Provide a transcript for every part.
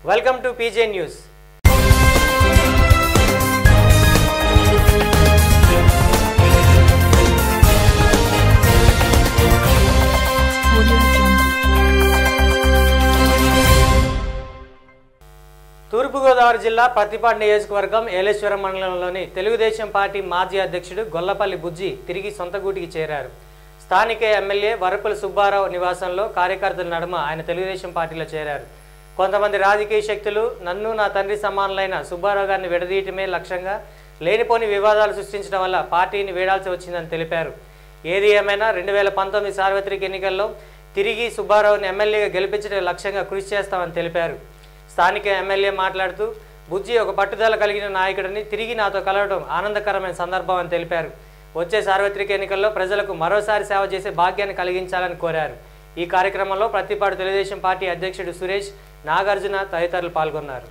Welcome to PJ news Audio Jungle. Thurpu Godavari జిల్లా ప్రతిపాడు నియోజకవర్గం ఏలేశ్వరం మండలంలోని తెలుగుదేశం పార్టీ మాజీ అధ్యక్షుడు గొల్లపల్లి బుజ్జి తిరిగి సొంత గూటికి చేరారు స్థానిక ఎమ్మెల్యే వరపుల సుబ్బారావు నివాసంలో కార్యకర్తల నడుమ ఆయన తెలుగుదేశం పార్టీలో చేరారు కొంతమంది రాజకీయ శక్తులు నన్ను నా తండ్రి సమానులైన సుబ్బారావు గారిని విడదీయటమే లక్ష్యంగా లేనిపోని వివాదాలు సృష్టించడం వల్ల పార్టీని వీడాల్సి వచ్చిందని తెలిపారు ఏది ఏమైనా రెండు వేల పంతొమ్మిది సార్వత్రిక ఎన్నికల్లో తిరిగి సుబ్బారావుని ఎమ్మెల్యేగా గెలిపించడం లక్ష్యంగా కృషి చేస్తామని తెలిపారు స్థానిక ఎమ్మెల్యే మాట్లాడుతూ బుజ్జి ఒక పట్టుదల కలిగిన నాయకుడిని తిరిగి నాతో కలవడం ఆనందకరమైన సందర్భం అని తెలిపారు వచ్చే సార్వత్రిక ఎన్నికల్లో ప్రజలకు మరోసారి సేవ చేసే భాగ్యాన్ని కలిగించాలని కోరారు ఈ కార్యక్రమంలో ప్రతిపాడు తెలుగుదేశం పార్టీ అధ్యక్షుడు సురేష్ నాగార్జున తదితరులు పాల్గొన్నారు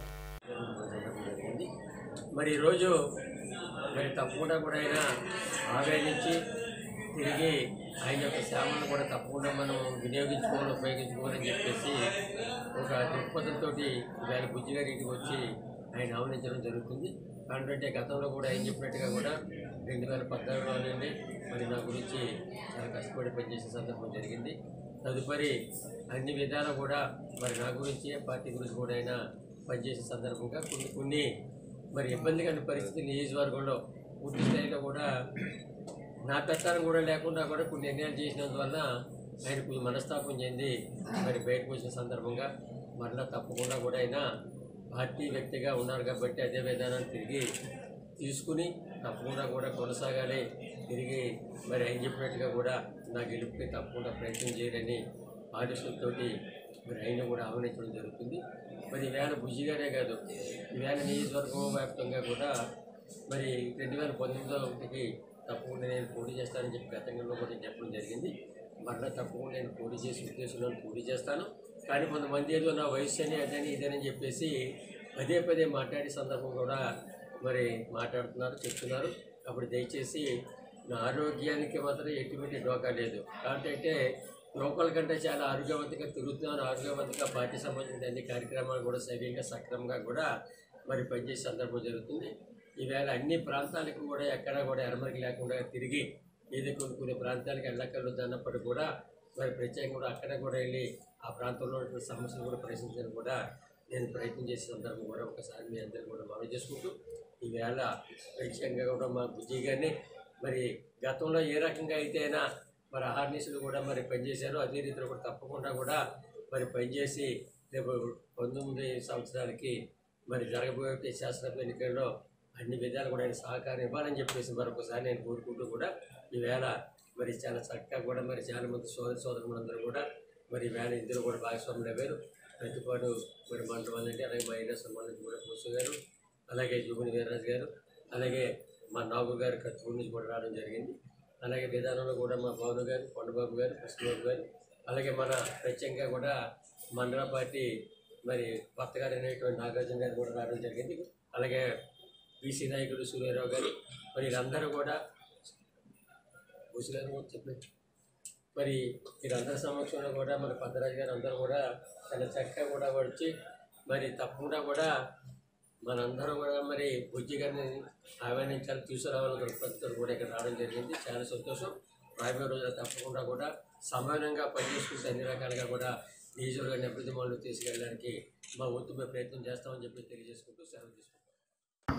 జరిగింది మరి ఈరోజు మరి తప్పకుండా కూడా ఆయన ఆవేదించి తిరిగి ఆయన యొక్క సేవలను కూడా తప్పకుండా మనం వినియోగించుకోవాలి ఉపయోగించుకోవాలని చెప్పేసి ఒక దృక్పథంతో ఇవాళ బుజ్జి గారి ఇంటికి వచ్చి ఆయన ఆహ్వానించడం జరుగుతుంది కాబట్టి గతంలో కూడా ఆయన చెప్పినట్టుగా కూడా రెండు వేల పద్నాలుగులో నుండి మరి నా గురించి చాలా కష్టపడి పనిచేసే సందర్భం జరిగింది తదుపరి అన్ని విధాలు కూడా మరి నా గురించి పార్టీ గురించి కూడా ఆయన పనిచేసే సందర్భంగా కొన్ని కొన్ని మరి ఇబ్బందికర పరిస్థితి నియోజకవర్గంలో పూర్తి స్థాయిలో కూడా నా ప్రచారం కూడా లేకుండా కూడా కొన్ని నిర్ణయాలు చేసినందువల్ల ఆయన కొంచెం మనస్తాపం చెంది మరి బయటకు వచ్చిన సందర్భంగా మరలా తప్పకుండా కూడా ఆయన పార్టీ వ్యక్తిగా ఉన్నారు కాబట్టి అదే విధానాన్ని తిరిగి తీసుకుని తప్పకుండా కూడా కొనసాగాలి తిరిగి మరి ఆయన చెప్పినట్టుగా కూడా నా గెలుపుకి తప్పకుండా ప్రయత్నం చేయాలని ఆదేశంతోటి మరి ఆయన కూడా ఆహ్వానించడం జరుగుతుంది మరి ఈవేళ బుజ్జిగానే కాదు ఈవేళ నియోజకవర్గం వ్యాప్తంగా కూడా మరి రెండు వేల పంతొమ్మిదికి తప్పకుండా నేను పోటీ చేస్తానని చెప్పి గతంలో కూడా చెప్పడం జరిగింది మరలా తప్పకుండా నేను పోటీ చేసే ఉద్దేశంలో పోటీ చేస్తాను కానీ కొంతమంది ఏదో నా వయసు అని అదని ఇదని చెప్పేసి పదే పదే మాట్లాడే సందర్భం కూడా మరి మాట్లాడుతున్నారు చెప్తున్నారు అప్పుడు దయచేసి నా ఆరోగ్యానికి మాత్రం ఎటువంటి డోకా లేదు కాబట్టి అంటే లోకల్ కంటే చాలా ఆరోగ్యవంతంగా తిరుగుతున్నాను ఆరోగ్యవంతంగా పార్టీ సంబంధించిన అన్ని కార్యక్రమాలు కూడా సవ్యంగా సక్రమంగా కూడా మరి పనిచేసే సందర్భం జరుగుతుంది ఈవేళ అన్ని ప్రాంతాలకు కూడా ఎక్కడా కూడా ఎరమరికి లేకుండా తిరిగి ఏదో కొన్ని కొన్ని ప్రాంతాలకు వెళ్ళకళ్ళు అన్నప్పటికీ కూడా మరి ప్రత్యేకంగా కూడా అక్కడ కూడా వెళ్ళి ఆ ప్రాంతంలో ఉన్నటువంటి సమస్యలు కూడా ప్రశ్నించడానికి కూడా నేను ప్రయత్నం చేసే సందర్భం కూడా ఒకసారి మీ అందరికీ కూడా మనవి చేసుకుంటూ ఈవేళ ప్రత్యేకంగా కూడా మా బుజ్జి గారిని మరి గతంలో ఏ రకంగా అయితే అయినా మరి ఆహార్నిసులు కూడా మరి పనిచేశారు అదే రీతిలో కూడా తప్పకుండా కూడా మరి పనిచేసి రేపు పంతొమ్మిది సంవత్సరాలకి మరి జరగబోయే శాసనసభ ఎన్నికల్లో అన్ని విధాలు కూడా ఆయన సహకారం ఇవ్వాలని చెప్పేసి మరొకసారి నేను కోరుకుంటూ కూడా ఈవేళ మరి చాలా చక్కగా కూడా మరి చాలా మంది సోదర సోదరులందరూ కూడా మరి ఈవేళ ఇందులో కూడా భాగస్వాములు అయ్యారు ప్రతిపాటు మరి మండలం అంటే అలాగే మా ఏరియా సంబంధించి కూడా పూసు గారు అలాగే జూబుని వీర్రాజు గారు అలాగే మా నాగు గారు కత్తిపూడి నుంచి కూడా రావడం జరిగింది అలాగే విధానంలో కూడా మా పవన్ గారు కొండబాబు గారు కృష్ణబాబు గారు అలాగే మన ప్రత్యేకంగా కూడా మండల పార్టీ మరి కొత్త గారు అనేటువంటి నాగార్జున గారు కూడా రావడం జరిగింది అలాగే బీసీ నాయకుడు సూర్యారావు గారు మరి వీళ్ళందరూ కూడా బుసి గారు కూడా చెప్పినట్టు మరి వీరందరి సమక్షంలో కూడా మన పద్దరాజు గారు అందరూ కూడా చాలా చక్కగా కూడా వచ్చి మరి తప్పకుండా కూడా మనందరం కూడా మరి బుజ్జి గారిని ఆహ్వానించాలి తీసుకురావాలని దృక్పథంతో కూడా ఇక్కడ రావడం జరిగింది చాలా సంతోషం రాబోయే రోజులు తప్పకుండా కూడా సమానంగా పనిచేసుకుంటే అన్ని రకాలుగా కూడా నియోజకవర్గాన్ని అభివృద్ధి మనలో తీసుకెళ్ళడానికి మా వంతు మేము ప్రయత్నం చేస్తామని చెప్పి తెలియజేసుకుంటూ సెలవు తీసుకుంటాం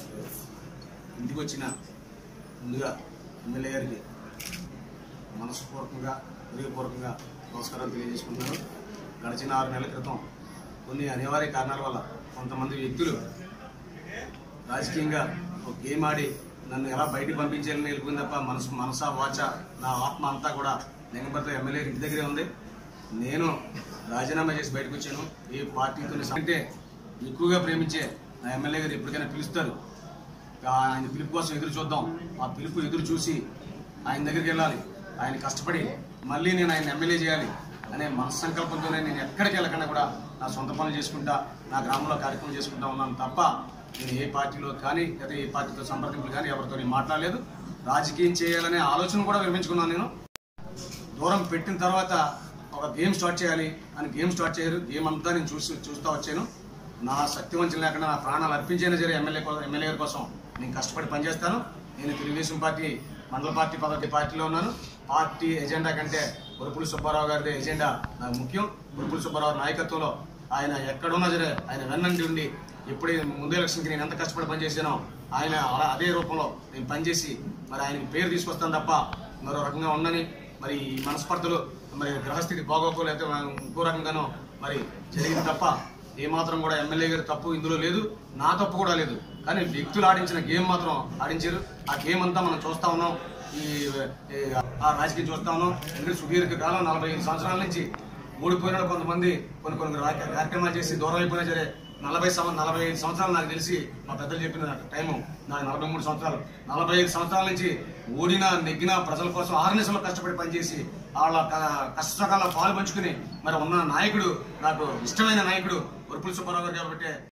ఇంటికి వచ్చిన ముందుగా ఎమ్మెల్యే గారికి మనస్పూర్వకంగా హృదయపూర్వకంగా నమస్కారం తెలియజేసుకుంటున్నాను గడిచిన ఆరు నెలల క్రితం కొన్ని అనివార్య కారణాల వల్ల కొంతమంది వ్యక్తులు రాజకీయంగా ఒక గేమ్ ఆడి నన్ను ఎలా బయటికి పంపించాలని వెళ్ళిపోయింది తప్ప మనసు మనసా వాచ నా ఆత్మ అంతా కూడా లింగంపర్తి ఎమ్మెల్యే ఇంటి దగ్గరే ఉంది నేను రాజీనామా చేసి బయటకు వచ్చాను ఏ పార్టీతో అంటే ఎక్కువగా ప్రేమించే నా ఎమ్మెల్యే గారు ఎప్పటికైనా పిలుస్తారు ఆయన పిలుపు కోసం ఎదురు చూద్దాం ఆ పిలుపు ఎదురు చూసి ఆయన దగ్గరికి వెళ్ళాలి ఆయన కష్టపడి మళ్ళీ నేను ఆయన ఎమ్మెల్యే చేయాలి అనే మనస్సంకల్పంతోనే నేను ఎక్కడికి వెళ్ళకుండా కూడా నా సొంత పనులు చేసుకుంటా నా గ్రామంలో కార్యక్రమం చేసుకుంటా ఉన్నాను తప్ప నేను ఏ పార్టీలో కానీ లేదా ఏ పార్టీతో సంప్రదింపులు కానీ ఎవరితో నేను మాట్లాడలేదు రాజకీయం చేయాలనే ఆలోచన కూడా విరమించుకున్నాను నేను దూరం పెట్టిన తర్వాత ఒక గేమ్ స్టార్ట్ చేయాలి అని గేమ్ స్టార్ట్ చేయరు గేమ్ అంతా నేను చూసి చూస్తూ వచ్చాను నా శక్తి వంచన లేకుండా నా ప్రాణాలు అర్పించైనా సరే ఎమ్మెల్యే కోసం ఎమ్మెల్యే గారి కోసం నేను కష్టపడి పనిచేస్తాను నేను తెలుగుదేశం పార్టీ మండల పార్టీ పదవి పార్టీలో ఉన్నాను పార్టీ ఎజెండా కంటే ఉరుపుల సుబ్బారావు గారి ఎజెండా నాకు ముఖ్యం ఉరుపుల సుబ్బారావు నాయకత్వంలో ఆయన ఎక్కడున్నా సరే ఆయన వెన్నంటి ఉండి ఎప్పుడు ముందు ఎలక్షన్కి నేను ఎంత కష్టపడి పనిచేసానో ఆయన అలా అదే రూపంలో నేను పనిచేసి మరి ఆయనకి పేరు తీసుకొస్తాను తప్ప మరో రకంగా ఉండని మరి ఈ మనస్పర్ధలు మరి గ్రహస్థితి బాగోకో లేకపోతే ఇంకో రకంగానో మరి జరిగింది తప్ప ఏమాత్రం కూడా ఎమ్మెల్యే గారి తప్పు ఇందులో లేదు నా తప్పు కూడా లేదు కానీ వ్యక్తులు ఆడించిన గేమ్ మాత్రం ఆడించారు ఆ గేమ్ అంతా మనం చూస్తా ఉన్నాం ఈ ఈ ఆ రాజకీయం చూస్తా ఉన్నాం ఎందుకంటే సుదీర్ఘ కాలం నలభై ఐదు సంవత్సరాల నుంచి ఓడిపోయిన కొంతమంది కొన్ని కొన్ని రా- కార్యక్రమాలు చేసి దూరం అయిపోయినా సరే నలభై సంవ నలభై ఐదు సంవత్సరాలు నాకు తెలిసి మా పెద్దలు చెప్పిన టైము నాకు నలభై మూడు సంవత్సరాలు నలభై ఐదు సంవత్సరాల నుంచి ఓడినా నెగ్గినా ప్రజల కోసం ఆర్నిసంలో కష్టపడి పనిచేసి వాళ్ళ క- కష్టకాల పాలు పంచుకుని మరి ఉన్న నాయకుడు నాకు ఇష్టమైన నాయకుడు వరుపుల సుబ్బారావు గారు కాబట్టి